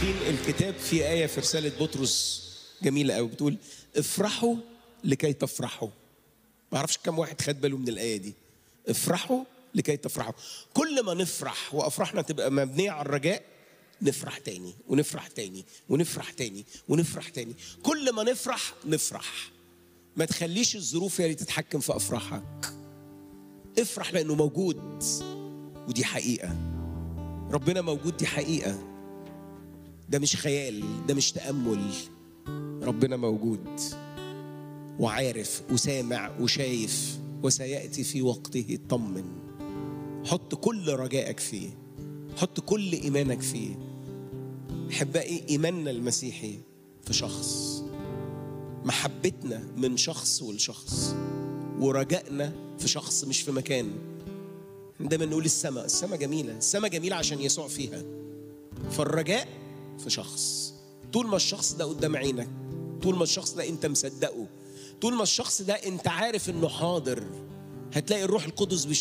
عارفين الكتاب فيه آية في رسالة بطرس جميلة قوي بتقول افرحوا لكي تفرحوا ما اعرفش كم واحد خد باله من الآية دي افرحوا لكي تفرحوا كل ما نفرح وأفراحنا تبقى مبنية على الرجاء نفرح تاني ونفرح تاني ونفرح تاني ونفرح تاني كل ما نفرح نفرح ما تخليش الظروف هي اللي تتحكم في أفراحك افرح لأنه موجود ودي حقيقة ربنا موجود دي حقيقة ده مش خيال ده مش تأمل ربنا موجود وعارف وسامع وشايف وسيأتي في وقته طمن حط كل رجائك فيه حط كل إيمانك فيه أحبائي إيماننا المسيحي في شخص محبتنا من شخص لشخص ورجائنا في شخص مش في مكان دايما نقول السماء السماء جميلة السماء جميلة عشان يسوع فيها فالرجاء في شخص طول ما الشخص ده قدام عينك طول ما الشخص ده انت مصدقه طول ما الشخص ده انت عارف انه حاضر هتلاقي الروح القدس